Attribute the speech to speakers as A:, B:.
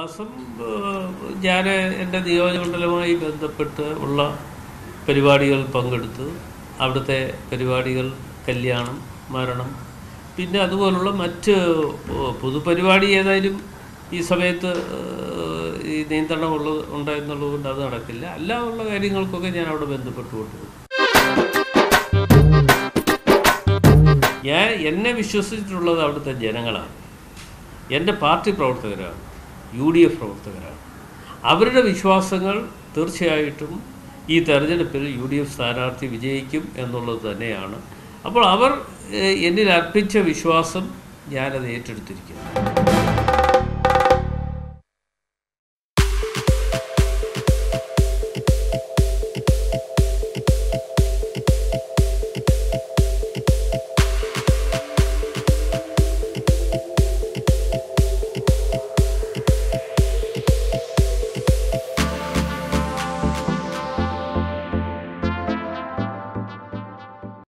A: വിശ്വാസം ഞാൻ എൻ്റെ നിയോജകമണ്ഡലവുമായി ബന്ധപ്പെട്ട് ഉള്ള പരിപാടികൾ പങ്കെടുത്ത് അവിടുത്തെ പരിപാടികൾ കല്യാണം മരണം പിന്നെ അതുപോലുള്ള മറ്റ് പൊ- പൊതുപരിപാടി ഏതായാലും ഈ സമയത്ത് ഏഹ്, ഈ നിയന്ത്രണം ഉള്ളത് ഉണ്ടായിരുന്നുള്ളത് കൊണ്ട് അത് നടക്കില്ല അല്ലാതുള്ള കാര്യങ്ങൾക്കൊക്കെ ഞാൻ അവിടെ ബന്ധപ്പെട്ടുകൊണ്ട് പോകും ഞാൻ എന്നെ വിശ്വസിച്ചിട്ടുള്ളത് അവിടുത്തെ ജനങ്ങളാണ് എൻ്റെ പാർട്ടി പ്രവർത്തകരാണ് യു ഡി എഫ് പ്രവർത്തകരാണ് അവരുടെ വിശ്വാസങ്ങൾ തീർച്ചയായിട്ടും ഈ തെരഞ്ഞെടുപ്പിൽ യു ഡി എഫ് സ്ഥാനാർത്ഥി വിജയിക്കും എന്നുള്ളത് തന്നെയാണ് അപ്പോൾ അവർ ഏഹ്, എന്നിൽ അർപ്പിച്ച വിശ്വാസം ഞാനത് ഏറ്റെടുത്തിരിക്കുന്നു